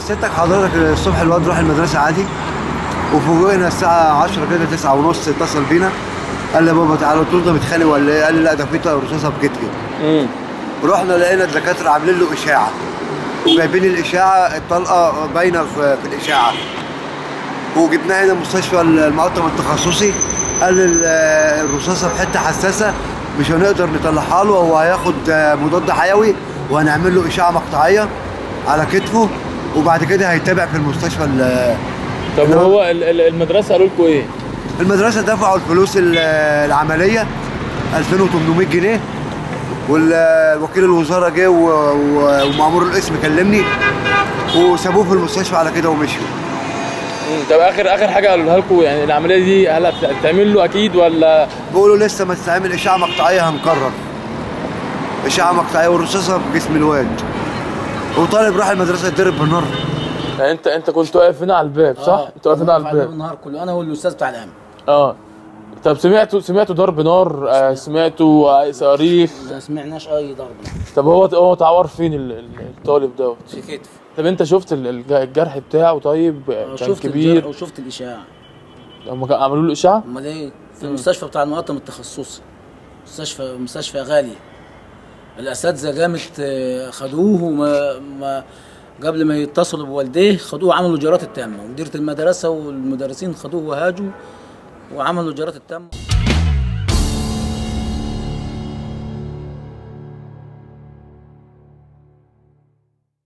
سيادتك حضرتك الصبح الواد راح المدرسه عادي وفوجئنا الساعه 10 كده 9 ونص اتصل بينا قال لي يا بابا تعالى قلت له ده متخانق ولا ايه؟ قال لي لا ده في رصاصه في كتفي امم رحنا لقينا الدكاتره عاملين له اشاعه وجايبين الاشاعه الطلقه باينه في, في الاشاعه وجبناه هنا مستشفى المقطم التخصصي قال ال- الرصاصه في حته حساسه مش هنقدر نطلعها له هو هياخد مضاد حيوي وهنعمل له اشاعه مقطعيه على كتفه وبعد كده هيتابع في المستشفى ال- طب اللي هو- هو ال- ال- المدرسه قالوا لكم ايه؟ المدرسه دفعوا الفلوس ال- العمليه 2800 جنيه والوكيل الوزاره جه و- و- ومأمور القسم كلمني وسابوه في المستشفى على كده ومشيوا مم. طب اخر اخر حاجه قالوا لكم يعني العمليه دي هل هت- هتتعمل له اكيد ولا بيقولوا لسه ما تستعمل اشعه مقطعيه هنقرر اشعه مقطعيه والرصاصه في جسم الواد وطالب راح المدرسه يتضرب بالنار يعني انت انت كنت واقف هنا على الباب صح؟ انت واقف هنا على الباب النهار كله انا والاستاذ بتاع الامن اه طب سمعتوا سمعتوا ضرب نار آه سمعتوا آه، صواريخ ما سمعناش اي ضرب طب هو هو اتعور فين ال- ال- الطالب دوت في كتف طب انت شفت ال- الج- الجرح بتاعه طيب آه، كان شفت كبير الجرح وشفت الاشاعه هم كانوا عملوا له اشعه امال ايه في المستشفى بتاع المقطم التخصصي مستشفى مستشفى غالي الاساتذه جامت آه، خدوه وما ما قبل ما يتصلوا بوالديه خدوه عملوا الجرات التامه ومديره المدرسه والمدرسين خدوه وهاجوا وعملوا الجرات التامه